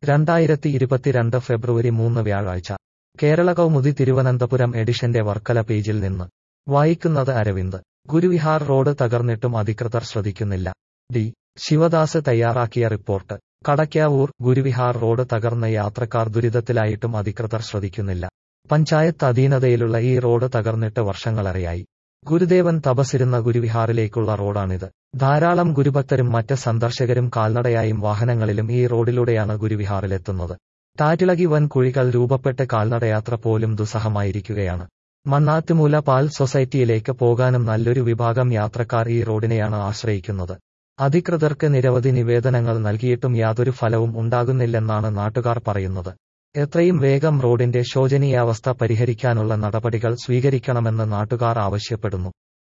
രണ്ടായിരത്തി ഇരുപത്തിരണ്ട് ഫെബ്രുവരി മൂന്ന് വ്യാഴാഴ്ച കേരള കൗമുദി തിരുവനന്തപുരം എഡിഷന്റെ വർക്കല പേജിൽ നിന്ന് വായിക്കുന്നത് അരവിന്ദ് ഗുരുവിഹാർ റോഡ് തകർന്നിട്ടും അധികൃതർ ശ്രദ്ധിക്കുന്നില്ല ഡി ശിവദാസ് തയ്യാറാക്കിയ റിപ്പോർട്ട് കടയ്ക്കാവൂർ ഗുരുവിഹാർ റോഡ് തകർന്ന യാത്രക്കാർ ദുരിതത്തിലായിട്ടും അധികൃതർ ശ്രദ്ധിക്കുന്നില്ല പഞ്ചായത്ത് അധീനതയിലുള്ള ഈ റോഡ് തകർന്നിട്ട് വർഷങ്ങളേറെയായി ഗുരുദേവൻ തപസിരുന്ന ഗുരുവിഹാറിലേക്കുള്ള റോഡാണിത് ധാരാളം ഗുരുഭക്തരും മറ്റ് സന്ദർശകരും കാൽനടയായും വാഹനങ്ങളിലും ഈ റോഡിലൂടെയാണ് ഗുരുവിഹാറിലെത്തുന്നത് താറ്റിളകി വൻ കുഴികൾ രൂപപ്പെട്ട് കാൽനടയാത്ര പോലും ദുസ്സഹമായിരിക്കുകയാണ് മണ്ണാത്തുമൂല പാൽ സൊസൈറ്റിയിലേക്ക് പോകാനും നല്ലൊരു വിഭാഗം യാത്രക്കാർ ഈ റോഡിനെയാണ് ആശ്രയിക്കുന്നത് അധികൃതർക്ക് നിരവധി നിവേദനങ്ങൾ നൽകിയിട്ടും യാതൊരു ഫലവും ഉണ്ടാകുന്നില്ലെന്നാണ് നാട്ടുകാർ പറയുന്നത് എത്രയും വേഗം റോഡിന്റെ ശോചനീയാവസ്ഥ പരിഹരിക്കാനുള്ള നടപടികൾ സ്വീകരിക്കണമെന്ന് നാട്ടുകാർ ആവശ്യപ്പെടുന്നു